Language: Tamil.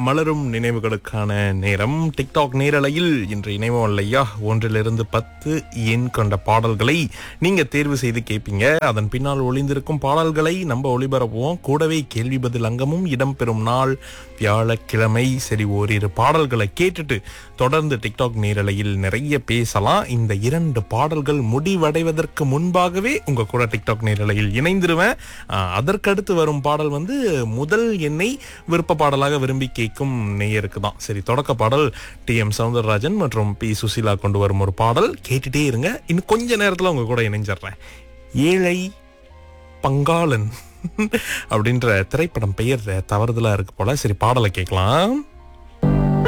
மலரும் நினைவுகளுக்கான நேரம் டிக்டாக் நேரலையில் இன்று இணைவோம் இல்லையா ஒன்றிலிருந்து பத்து எண் கொண்ட பாடல்களை நீங்க தேர்வு செய்து கேட்பீங்க அதன் பின்னால் ஒளிந்திருக்கும் பாடல்களை நம்ம ஒளிபரப்புவோம் கூடவே கேள்வி பதில் அங்கமும் இடம்பெறும் நாள் வியாழக்கிழமை சரி ஓரிரு பாடல்களை கேட்டுட்டு தொடர்ந்து டிக்டாக் நேரலையில் நிறைய பேசலாம் இந்த இரண்டு பாடல்கள் முடிவடைவதற்கு முன்பாகவே உங்க கூட டிக்டாக் நேரலையில் இணைந்திருவேன் ஆஹ், அதற்கடுத்து வரும் பாடல் வந்து முதல் எண்ணை விருப்ப பாடலாக விரும்பி கேட்கும் நேயருக்கு தான் சரி தொடக்க பாடல் டி எம் சவுந்தரராஜன் மற்றும் பி சுசீலா கொண்டு வரும் ஒரு பாடல் கேட்டுட்டே இருங்க இன்னும் கொஞ்ச நேரத்துல உங்க கூட இணைஞ்சிடுறேன் ஏழை பங்காளன் அப்படின்ற திரைப்படம் பெயர் தவறுதலா இருக்கு போல சரி பாடலை கேட்கலாம்